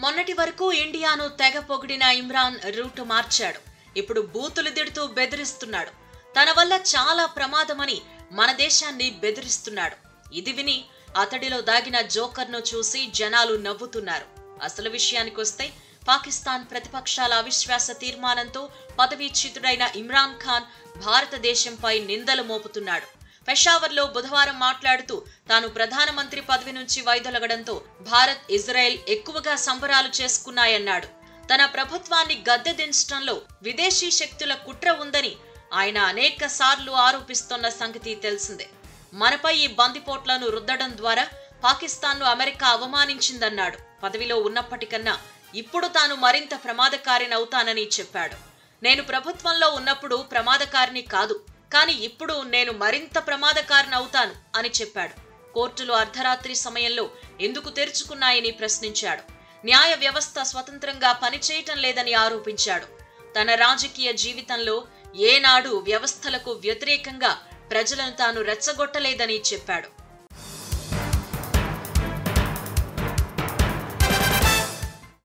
మొన్నటి వరకు ఇండియాను తెగ పొగిడిన ఇమ్రాన్ రూటు మార్చాడు ఇప్పుడు బూతులు తిడుతూ బెదిరిస్తున్నాడు తన వల్ల చాలా ప్రమాదమని మన దేశాన్ని బెదిరిస్తున్నాడు ఇది విని అతడిలో దాగిన జోకర్ను చూసి జనాలు నవ్వుతున్నారు అసలు విషయానికొస్తే పాకిస్తాన్ ప్రతిపక్షాల అవిశ్వాస తీర్మానంతో పదవీచ్యుతుడైన ఇమ్రాన్ ఖాన్ భారతదేశంపై నిందలు మోపుతున్నాడు పెషావర్లో బుధవారం మాట్లాడుతూ తాను ప్రధానమంత్రి పదవి నుంచి వైదొలగడంతో భారత్ ఇజ్రాయెల్ ఎక్కువగా సంబరాలు చేసుకున్నాయన్నాడు తన ప్రభుత్వాన్ని గద్దె దించడంలో విదేశీ శక్తుల కుట్ర ఉందని ఆయన అనేక సార్లు ఆరోపిస్తున్న సంగతి తెలిసిందే మనపై ఈ బందిపోట్లను రుద్దడం ద్వారా పాకిస్తాన్ను అమెరికా అవమానించిందన్నాడు పదవిలో ఉన్నప్పటికన్నా ఇప్పుడు తాను మరింత ప్రమాదకారినవుతానని చెప్పాడు నేను ప్రభుత్వంలో ఉన్నప్పుడు ప్రమాదకారిని కాదు కానీ ఇప్పుడు నేను మరింత ప్రమాదకారినవుతాను అని చెప్పాడు కోర్టులు అర్ధరాత్రి సమయంలో ఎందుకు తెరుచుకున్నాయని ప్రశ్నించాడు న్యాయ వ్యవస్థ స్వతంత్రంగా పనిచేయటం లేదని ఆరోపించాడు తన రాజకీయ జీవితంలో ఏనాడు వ్యవస్థలకు వ్యతిరేకంగా ప్రజలను తాను రెచ్చగొట్టలేదని చెప్పాడు